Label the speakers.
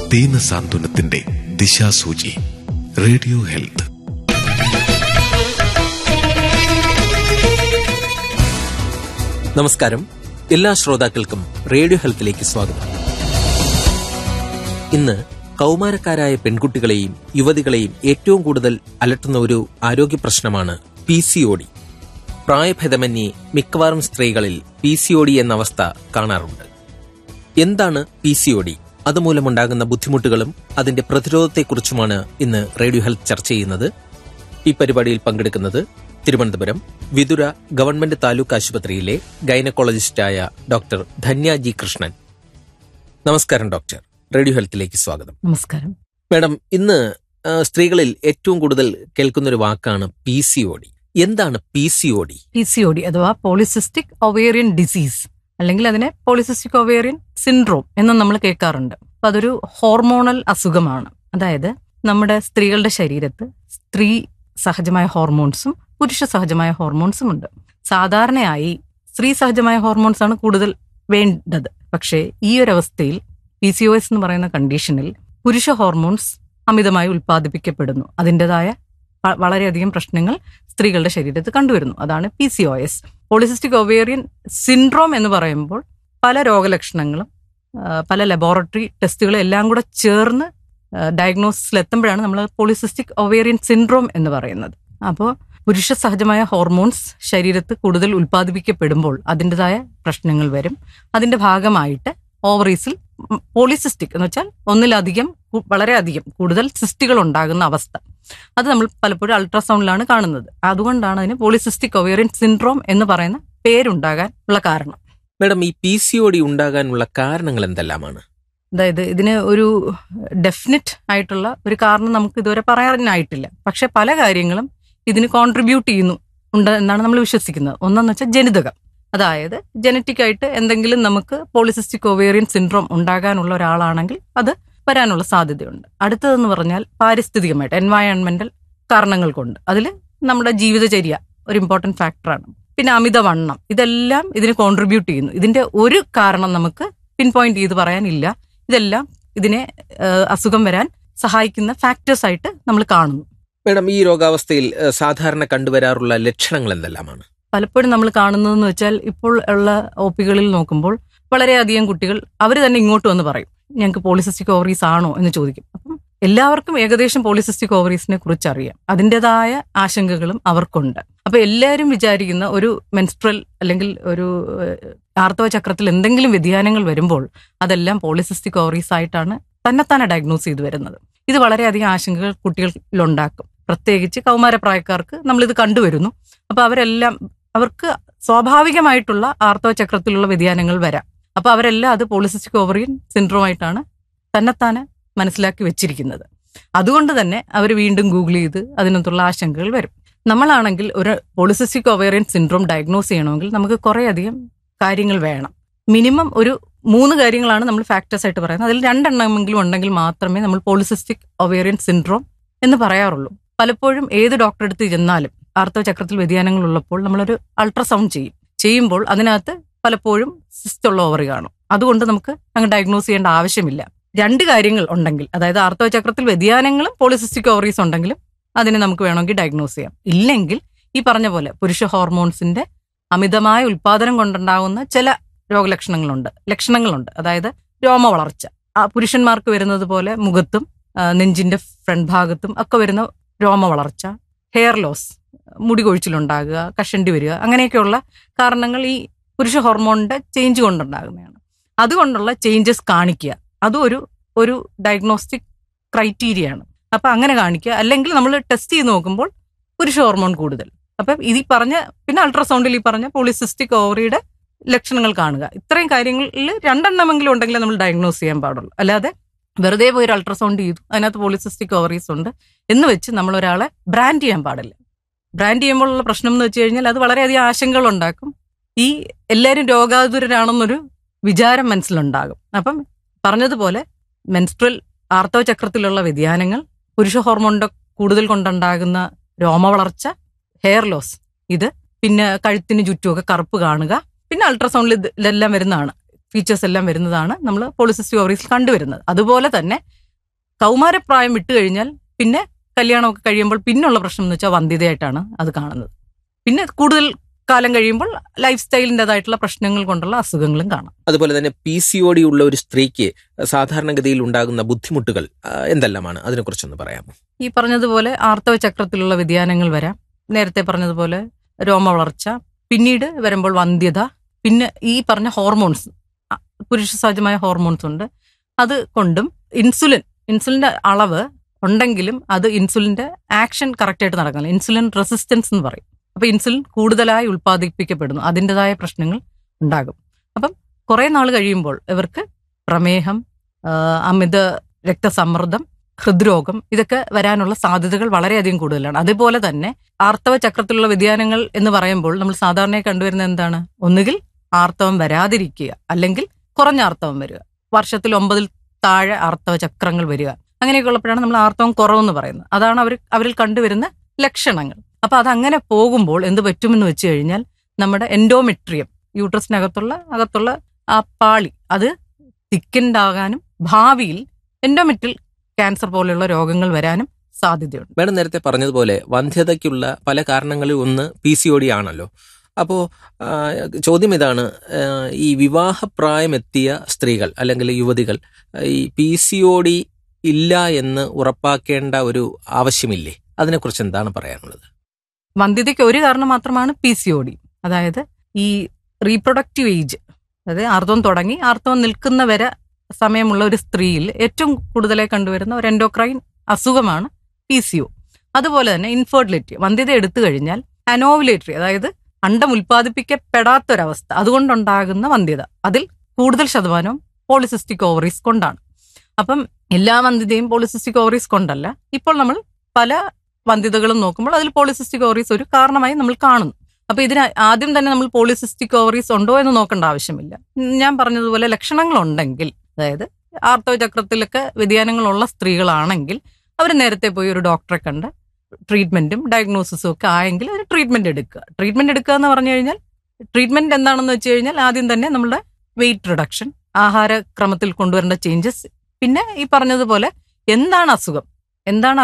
Speaker 1: ദീന സാന്ത്വനത്തിന്റെ ദിശാസൂചി radio health
Speaker 2: നമസ്കാരം എല്ലാ ശ്രോതാക്കൾക്കും റേഡിയോ ഹെൽത്തിലേക്ക് സ്വാഗതം ഇന്ന് കൗമാരക്കാരായ പെൺകുട്ടികളെയും യുവതികളെയും ഏറ്റവും കൂടുതൽ അലട്ടുന്ന ഒരു ആരോഗ്യ പ്രശ്നമാണ് പി സി ഒ ഡി പ്രായഭേദമന്യേ മിക്കവാറും സ്ത്രീകളിൽ പി സി ഒ ഡി എന്ന അവസ്ഥ കാണാറുണ്ട് എന്താണ് പി സി ഒ ഡി അതുമൂലമുണ്ടാകുന്ന ബുദ്ധിമുട്ടുകളും അതിന്റെ പ്രതിരോധത്തെക്കുറിച്ചുമാണ് ഇന്ന് റേഡിയോ ഹെൽത്ത് ചർച്ച ചെയ്യുന്നത് ഈ പരിപാടിയിൽ പങ്കെടുക്കുന്നത് തിരുവനന്തപുരം വിതുര ഗവൺമെന്റ് താലൂക്ക് ആശുപത്രിയിലെ ഗൈനക്കോളജിസ്റ്റായ ഡോക്ടർ ധന്യ ജി കൃഷ്ണൻ നമസ്കാരം ഡോക്ടർ റേഡിയോ ഹെൽത്തിലേക്ക് സ്വാഗതം
Speaker 3: നമസ്കാരം
Speaker 2: മാഡം ഇന്ന് ആ, സ്ത്രീകളിൽ ഏറ്റവും കൂടുതൽ കേൾക്കുന്ന ഒരു വാക്കാണ് പി സി ഒ ഡി എന്താണ് P C O D
Speaker 3: P C O D അഥവാ പോളിസിസ്റ്റിക് ഒവേറിയൻ ഡിസീസ് അല്ലെങ്കിൽ അതിനെ പോളിസിസ്റ്റിക് ഒവേറിയൻ സിൻഡ്രോം എന്ന് നമ്മൾ കേൾക്കാറുണ്ട് അപ്പൊ അതൊരു ഹോർമോണൽ അസുഖമാണ് അതായത് നമ്മുടെ സ്ത്രീകളുടെ ശരീരത്ത് സ്ത്രീ സഹജമായ ഹോർമോൺസും പുരുഷ സഹജമായ ഹോർമോൺസും ഉണ്ട് സാധാരണയായി സ്ത്രീ സഹജമായ ഹോർമോൺസ് ആണ് കൂടുതൽ വേണ്ടത് പക്ഷേ ഈ ഒരു അവസ്ഥയിൽ പി സി ഒ എസ് എന്ന് പറയുന്ന കണ്ടീഷനിൽ പുരുഷ ഹോർമോൺസ് അമിതമായി ഉൽപ്പാദിപ്പിക്കപ്പെടുന്നു അതിൻ്റെതായ വ- വളരെയധികം പ്രശ്നങ്ങൾ സ്ത്രീകളുടെ ശരീരത്ത് കണ്ടുവരുന്നു അതാണ് P C O S polycystic ovarian syndrome എന്ന് പറയുമ്പോൾ പല രോഗലക്ഷണങ്ങളും ആ, പല ലബോറട്ടറി ടെസ്റ്റുകളും എല്ലാം കൂടെ ചേർന്ന് ഡയഗ്നോസിസിൽ എത്തുമ്പോഴാണ് നമ്മൾ പോളിസിസ്റ്റിക് ഒവേറിയൻ സിൻഡ്രോം എന്ന് പറയുന്നത് അപ്പോൾ പുരുഷ സഹജമായ ഹോർമോൺസ് ശരീരത്ത് കൂടുതൽ ഉൽപ്പാദിപ്പിക്കപ്പെടുമ്പോൾ അതിൻ്റെതായ പ്രശ്നങ്ങൾ വരും അതിന്റെ ഭാഗമായിട്ട് ഓവറീസിൽ പോളിസിസ്റ്റിക് എന്ന് വെച്ചാൽ ഒന്നിലധികം കു- വളരെയധികം കൂടുതൽ സിസ്റ്റുകൾ ഉണ്ടാകുന്ന അവസ്ഥ അത് നമ്മൾ പലപ്പോഴും അൾട്രാസൗണ്ടിലാണ് കാണുന്നത് അതുകൊണ്ടാണ് അതിന് പോളിസിസ്റ്റിക് ഒവേറിയൻ സിൻഡ്രോം എന്ന് പറയുന്ന പേരുണ്ടാകാൻ ഉള്ള കാരണം
Speaker 2: മാഡം ഈ പി സി ഒ ഡി ഉണ്ടാകാനുള്ള കാരണങ്ങൾ എന്തെല്ലാമാണ്
Speaker 3: അതായത് ഇതിന് ഒരു ഡെഫിനറ്റ് ആയിട്ടുള്ള ഒരു കാരണം നമുക്ക് ഇതുവരെ പറയാനായിട്ടില്ല പക്ഷെ പല കാര്യങ്ങളും ഇതിന് കോൺട്രിബ്യൂട്ട് ചെയ്യുന്നു ഉണ്ട് എന്നാണ് നമ്മൾ വിശ്വസിക്കുന്നത് ഒന്നെന്ന് വെച്ചാൽ ജനിതകം അതായത് ജനറ്റിക് ആയിട്ട് എന്തെങ്കിലും നമുക്ക് പോളിസിസ്റ്റിക് ഒവേറിയൻ സിൻഡ്രോം ഉണ്ടാകാനുള്ള ഒരാളാണെങ്കിൽ അത് വരാനുള്ള സാധ്യതയുണ്ട് അടുത്തതെന്ന് പറഞ്ഞാൽ പാരിസ്ഥിതികമായിട്ട് എൻവയൺമെന്റൽ കാരണങ്ങൾ കൊണ്ട് അതിൽ നമ്മുടെ ജീവിതചര്യ ഒരു ഇമ്പോർട്ടന്റ് ഫാക്ടറാണ് പിന്നെ അമിതവണ്ണം ഇതെല്ലാം ഇതിന് കോൺട്രിബ്യൂട്ട് ചെയ്യുന്നു ഇതിന്റെ ഒരു കാരണം നമുക്ക് പിൻ പോയിന്റ് ചെയ്ത് പറയാനില്ല ഇതെല്ലാം ഇതിനെ ആ, അസുഖം വരാൻ സഹായിക്കുന്ന ഫാക്ടേഴ്സ് ആയിട്ട് നമ്മൾ കാണുന്നു
Speaker 2: മാഡം ഈ രോഗാവസ്ഥയിൽ ഏഹ്, സാധാരണ കണ്ടുവരാറുള്ള ലക്ഷണങ്ങൾ എന്തെല്ലാമാണ്
Speaker 3: പലപ്പോഴും നമ്മൾ കാണുന്നതെന്ന് വെച്ചാൽ ഇപ്പോൾ ഉള്ള ഒ പികളിൽ നോക്കുമ്പോൾ വളരെയധികം കുട്ടികൾ അവർ തന്നെ ഇങ്ങോട്ട് വന്ന് പറയും ഞങ്ങൾക്ക് പോളിസിസ്റ്റിക് ഓവറീസ് ആണോ എന്ന് ചോദിക്കും അപ്പം എല്ലാവർക്കും ഏകദേശം പോളിസിസ്റ്റിക് ഓവറീസിനെ കുറിച്ച് അറിയാം അതിൻ്റെതായ ആശങ്കകളും അവർക്കുണ്ട് അപ്പൊ എല്ലാവരും വിചാരിക്കുന്ന ഒരു മെൻസ്ട്രൽ അല്ലെങ്കിൽ ഒരു ഏഹ്, ആർത്തവ ചക്രത്തിൽ എന്തെങ്കിലും വ്യതിയാനങ്ങൾ വരുമ്പോൾ അതെല്ലാം പോളിസിസ്റ്റിക് ഓവറീസ് ആയിട്ടാണ് തന്നെത്താനെ ഡയഗ്നോസ് ചെയ്തു വരുന്നത് ഇത് വളരെയധികം ആശങ്കകൾ കുട്ടികളിലുണ്ടാക്കും പ്രത്യേകിച്ച് കൗമാരപ്രായക്കാർക്ക് നമ്മളിത് കണ്ടുവരുന്നു അപ്പൊ അവരെല്ലാം അവർക്ക് സ്വാഭാവികമായിട്ടുള്ള ആർത്തവ ചക്രത്തിലുള്ള വ്യതിയാനങ്ങൾ വരാം അപ്പൊ അവരെല്ലാം അത് പോളിസിസ്റ്റിക് ഓവറിയൻ സിൻഡ്രോം ആയിട്ടാണ് തന്നെത്താനെ മനസ്സിലാക്കി വെച്ചിരിക്കുന്നത് അതുകൊണ്ട് തന്നെ അവർ വീണ്ടും ഗൂഗിൾ ചെയ്ത് അതിനകത്തുള്ള ആശങ്കകൾ വരും നമ്മളാണെങ്കിൽ ഒരു പോളിസിസ്റ്റിക് ഒവേറിയൻ സിൻഡ്രോം ഡയഗ്നോസ് ചെയ്യണമെങ്കിൽ നമുക്ക് കുറേയധികം കാര്യങ്ങൾ വേണം മിനിമം ഒരു മൂന്ന് കാര്യങ്ങളാണ് നമ്മൾ ഫാക്ടേഴ്സ് ആയിട്ട് പറയുന്നത് അതിൽ രണ്ടെണ്ണമെങ്കിലും ഉണ്ടെങ്കിൽ മാത്രമേ നമ്മൾ പോളിസിസ്റ്റിക് ഒവേറിയൻ സിൻഡ്രോം എന്ന് പറയാറുള്ളൂ പലപ്പോഴും ഏത് ഡോക്ടറെ അടുത്ത് ചെന്നാലും ആർത്തവ ചക്രത്തിൽ വ്യതിയാനങ്ങൾ ഉള്ളപ്പോൾ നമ്മളൊരു അൾട്രാസൗണ്ട് ചെയ്യും ചെയ്യുമ്പോൾ അതിനകത്ത് പലപ്പോഴും സിസ്റ്റ് ഉള്ള ഓവറി കാണും അതുകൊണ്ട് നമുക്ക് അങ്ങ് ഡയഗ്നോസ് ചെയ്യേണ്ട ആവശ്യമില്ല രണ്ട് കാര്യങ്ങൾ ഉണ്ടെങ്കിൽ അതായത് ആർത്തവ ചക്രത്തിൽ വ്യതിയാനങ്ങളും പോളിസിസ്റ്റിക് ഓവറീസ് ഉണ്ടെങ്കിലും അതിനെ നമുക്ക് വേണമെങ്കിൽ ഡയഗ്നോസ് ചെയ്യാം ഇല്ലെങ്കിൽ ഈ പറഞ്ഞ പോലെ പുരുഷ ഹോർമോൺസിന്റെ അമിതമായ ഉൽപാദനം കൊണ്ടുണ്ടാകുന്ന ചില രോഗലക്ഷണങ്ങളുണ്ട് ലക്ഷണങ്ങളുണ്ട് അതായത് രോമ വളർച്ച ആ പുരുഷന്മാർക്ക് വരുന്നത് പോലെ മുഖത്തും ആ, നെഞ്ചിന്റെ ഫ്രണ്ട് ഭാഗത്തും ഒക്കെ വരുന്ന രോമ വളർച്ച ഹെയർ ലോസ് മുടി കൊഴിച്ചിലുണ്ടാകുക കഷണ്ടി വരിക അങ്ങനെയൊക്കെയുള്ള കാരണങ്ങൾ ഈ പുരുഷ ഹോർമോണിന്റെ ചേഞ്ച് കൊണ്ടുണ്ടാകുന്നതാണ് അതുകൊണ്ടുള്ള ചേഞ്ചസ് കാണിക്കുക അതും ഒരു ഒരു ഡയഗ്നോസ്റ്റിക് ക്രൈറ്റീരിയ ആണ് അപ്പൊ അങ്ങനെ കാണിക്കുക അല്ലെങ്കിൽ നമ്മൾ ടെസ്റ്റ് ചെയ്ത് നോക്കുമ്പോൾ പുരുഷ ഹോർമോൺ കൂടുതൽ അപ്പം ഇത് ഈ പറഞ്ഞ പിന്നെ അൾട്രാസൗണ്ടിൽ ഈ പറഞ്ഞ പോളിസിസ്റ്റിക് ഓവറിയുടെ ലക്ഷണങ്ങൾ കാണുക ഇത്രയും കാര്യങ്ങളിൽ രണ്ടെണ്ണമെങ്കിലും ഉണ്ടെങ്കിൽ നമ്മൾ ഡയഗ്നോസ് ചെയ്യാൻ പാടുള്ളൂ അല്ലാതെ വെറുതെ പോയി ഒരു അൾട്രാസൗണ്ട് ചെയ്തു അതിനകത്ത് പോളിസിസ്റ്റിക് ഓവറീസ് ഉണ്ട് എന്ന് വെച്ച് നമ്മൾ ഒരാളെ ബ്രാൻഡ് ചെയ്യാൻ പാടില്ല ബ്രാൻഡ് ചെയ്യുമ്പോഴുള്ള പ്രശ്നം എന്ന് വെച്ച് കഴിഞ്ഞാൽ അത് വളരെയധികം ആശങ്കകൾ ഉണ്ടാക്കും ഈ എല്ലാവരും രോഗാതുരരാണെന്നൊരു വിചാരം മനസ്സിലുണ്ടാകും അപ്പം പറഞ്ഞതുപോലെ മെൻസ്ട്രൽ ആർത്തവ ചക്രത്തിലുള്ള വ്യതിയാനങ്ങൾ പുരുഷ ഹോർമോണിന്റെ കൂടുതൽ കൊണ്ടുണ്ടാകുന്ന രോമവളർച്ച ഹെയർ ലോസ് ഇത് പിന്നെ കഴുത്തിന് ചുറ്റുമൊക്കെ കറുപ്പ് കാണുക പിന്നെ അൾട്രാസൗണ്ടിൽ ഇതെല്ലാം വരുന്നതാണ് ഫീച്ചേഴ്സ് എല്ലാം വരുന്നതാണ് നമ്മൾ പോളിസിസ്റ്റിക് ഓവറീസിൽ കണ്ടുവരുന്നത് അതുപോലെ തന്നെ കൗമാരപ്രായം വിട്ടു കഴിഞ്ഞാൽ പിന്നെ കല്യാണമൊക്കെ കഴിയുമ്പോൾ പിന്നുള്ള പ്രശ്നം എന്ന് വെച്ചാൽ വന്ധ്യതയായിട്ടാണ് അത് കാണുന്നത് പിന്നെ കൂടുതൽ കാലം കഴിയുമ്പോൾ ലൈഫ് സ്റ്റൈലിൻ്റെതായിട്ടുള്ള പ്രശ്നങ്ങൾ കൊണ്ടുള്ള അസുഖങ്ങളും കാണാം
Speaker 2: അതുപോലെ തന്നെ പി സി ഒ ഡി ഉള്ള ഒരു സ്ത്രീക്ക് സാധാരണഗതിയിൽ ഉണ്ടാകുന്ന ബുദ്ധിമുട്ടുകൾ ആ, എന്തെല്ലാമാണ് അതിനെക്കുറിച്ചൊന്ന് പറയാമോ
Speaker 3: ഈ പറഞ്ഞതുപോലെ ആർത്തവ ചക്രത്തിലുള്ള വ്യതിയാനങ്ങൾ വരാം നേരത്തെ പറഞ്ഞതുപോലെ രോമ വളർച്ച പിന്നീട് വരുമ്പോൾ വന്ധ്യത പിന്നെ ഈ പറഞ്ഞ ഹോർമോൺസ് അ- പുരുഷ സഹജമായ ഹോർമോൺസ് ഉണ്ട് അത് കൊണ്ടും ഇൻസുലിൻ ഇൻസുലിന്റെ അളവ് ഉണ്ടെങ്കിലും അത് ഇൻസുലിന്റെ ആക്ഷൻ കറക്റ്റായിട്ട് നടക്കുന്നില്ല ഇൻസുലിൻ റെസിസ്റ്റൻസ് എന്ന് പറയും അപ്പൊ ഇൻസുലിൻ കൂടുതലായി ഉൽപ്പാദിപ്പിക്കപ്പെടുന്നു അതിൻ്റെതായ പ്രശ്നങ്ങൾ ഉണ്ടാകും അപ്പം കുറെ നാൾ കഴിയുമ്പോൾ ഇവർക്ക് പ്രമേഹം ആ, അമിത രക്തസമ്മർദ്ദം ഹൃദ്രോഗം ഇതൊക്കെ വരാനുള്ള സാധ്യതകൾ വളരെയധികം കൂടുതലാണ് അതുപോലെ തന്നെ ആർത്തവ ചക്രത്തിലുള്ള വ്യതിയാനങ്ങൾ എന്ന് പറയുമ്പോൾ നമ്മൾ സാധാരണയായി കണ്ടുവരുന്നത് എന്താണ് ഒന്നുകിൽ ആർത്തവം വരാതിരിക്കുക അല്ലെങ്കിൽ കുറഞ്ഞ ആർത്തവം വരിക വർഷത്തിൽ ഒമ്പതിൽ താഴെ ആർത്തവ ചക്രങ്ങൾ വരിക അങ്ങനെയൊക്കെ ഉള്ളപ്പോഴാണ് നമ്മൾ ആർത്തവം കുറവെന്ന് പറയുന്നത് അതാണ് അവർ അവരിൽ കണ്ടുവരുന്ന ലക്ഷണങ്ങൾ അപ്പൊ അതങ്ങനെ പോകുമ്പോൾ എന്ത് പറ്റുമെന്ന് വെച്ച് കഴിഞ്ഞാൽ നമ്മുടെ എൻഡോമെട്രിയം യൂട്രസിനകത്തുള്ള അകത്തുള്ള ആ പാളി അത് തിക്കൻഡ് ആകാനും ഭാവിയിൽ എൻഡോമെട്രിൽ ക്യാൻസർ പോലെയുള്ള രോഗങ്ങൾ വരാനും സാധ്യതയുണ്ട്
Speaker 2: മാഡം നേരത്തെ പറഞ്ഞതുപോലെ വന്ധ്യതയ്ക്കുള്ള പല കാരണങ്ങളിൽ ഒന്ന് പി സി ഒ ഡി ആണല്ലോ അപ്പോൾ ചോദ്യം ഇതാണ് ആ, ഈ വിവാഹപ്രായമെത്തിയ സ്ത്രീകൾ അല്ലെങ്കിൽ യുവതികൾ ഈ പി സി ഒ ഡി ഇല്ല എന്ന് ഉറപ്പാക്കേണ്ട ഒരു ആവശ്യമില്ലേ അതിനെക്കുറിച്ച് എന്താണ് പറയാനുള്ളത്
Speaker 3: വന്ധ്യതയ്ക്ക് ഒരു കാരണം മാത്രമാണ് പി സി ഒ ഡി അതായത് ഈ റീപ്രൊഡക്റ്റീവ് ഏജ് അതായത് ആർത്തവം തുടങ്ങി ആർത്തവം നിൽക്കുന്ന വരെ സമയമുള്ള ഒരു സ്ത്രീയിൽ ഏറ്റവും കൂടുതലായി കണ്ടുവരുന്ന ഒരു എൻഡോക്രൈൻ അസുഖമാണ് പി സി ഒ അതുപോലെ തന്നെ ഇൻഫെർട്ടിലിറ്റി വന്ധ്യത എടുത്തു കഴിഞ്ഞാൽ അനോവുലേറ്ററി അതായത് അണ്ടം ഉൽപ്പാദിപ്പിക്കപ്പെടാത്തൊരവസ്ഥ അതുകൊണ്ടുണ്ടാകുന്ന വന്ധ്യത അതിൽ കൂടുതൽ ശതമാനവും പോളിസിസ്റ്റിക് ഓവറീസ് കൊണ്ടാണ് അപ്പം എല്ലാ വന്ധ്യതയും പോളിസിസ്റ്റിക് ഓവറീസ് കൊണ്ടല്ല ഇപ്പോൾ നമ്മൾ പല വന്ധ്യതകളും നോക്കുമ്പോൾ അതിൽ പോളിസിസ്റ്റിക് ഓവറീസ് ഒരു കാരണമായി നമ്മൾ കാണുന്നു അപ്പൊ ഇതിന് ആദ്യം തന്നെ നമ്മൾ പോളിസിസ്റ്റിക് ഓവറീസ് ഉണ്ടോ എന്ന് നോക്കേണ്ട ആവശ്യമില്ല ഞാൻ പറഞ്ഞതുപോലെ ലക്ഷണങ്ങൾ ഉണ്ടെങ്കിൽ അതായത് ആർത്തവ ചക്രത്തിലൊക്കെ വ്യതിയാനങ്ങളുള്ള സ്ത്രീകളാണെങ്കിൽ അവർ നേരത്തെ പോയി ഒരു ഡോക്ടറെ കണ്ട് ട്രീറ്റ്മെന്റും ഡയഗ്നോസിസും ഒക്കെ ആയെങ്കിൽ ഒരു ട്രീറ്റ്മെന്റ് എടുക്കുക ട്രീറ്റ്മെന്റ് എടുക്കുക എന്ന് പറഞ്ഞു കഴിഞ്ഞാൽ ട്രീറ്റ്മെന്റ് എന്താണെന്ന് വെച്ച് കഴിഞ്ഞാൽ ആദ്യം തന്നെ നമ്മുടെ വെയിറ്റ് റിഡക്ഷൻ ആഹാരക്രമത്തിൽ കൊണ്ടുവരേണ്ട ചേഞ്ചസ് പിന്നെ ഈ പറഞ്ഞതുപോലെ എന്താണ് അസുഖം എന്താണ്